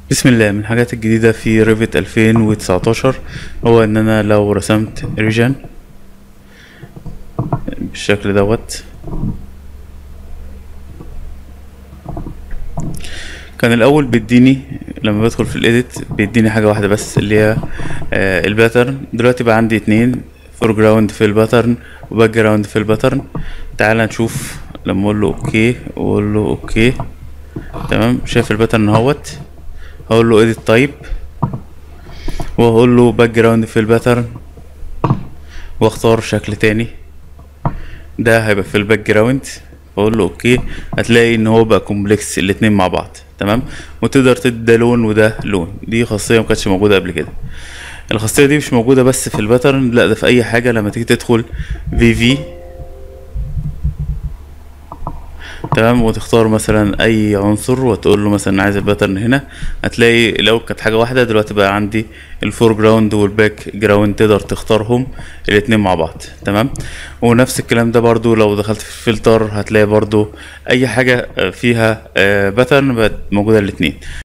بسم الله من الحاجات الجديدة في ريفت 2019 هو ان انا لو رسمت ريجن بالشكل دوت كان الاول بيديني لما بدخل في الايديت بيديني حاجة واحدة بس اللي هي آه الباترن دلوقتي بقى عندي اتنين فور جراوند في الباترن وباك جراوند في الباترن تعال نشوف لما اقول له اوكي واقول له اوكي تمام شايف الباترن اهوت هقول له edit type وهقول له باك جراوند في الباترن واختار شكل تاني ده هيبقى في الباك جراوند بقول له اوكي هتلاقي ان هو بقى كومبلكس الاتنين مع بعض تمام وتقدر تدي ده لون وده لون دي خاصيه ما كانتش موجوده قبل كده الخاصيه دي مش موجوده بس في الباترن لا ده في اي حاجه لما تيجي تدخل في في تمام وتختار مثلا اي عنصر وتقول له مثلا عايز الباترن هنا هتلاقي لو كانت حاجه واحده دلوقتي بقى عندي الفور جراوند والباك جراوند تقدر تختارهم الاتنين مع بعض تمام ونفس الكلام ده برضو لو دخلت في الفلتر هتلاقي برضو اي حاجه فيها باترن بقت موجوده الاتنين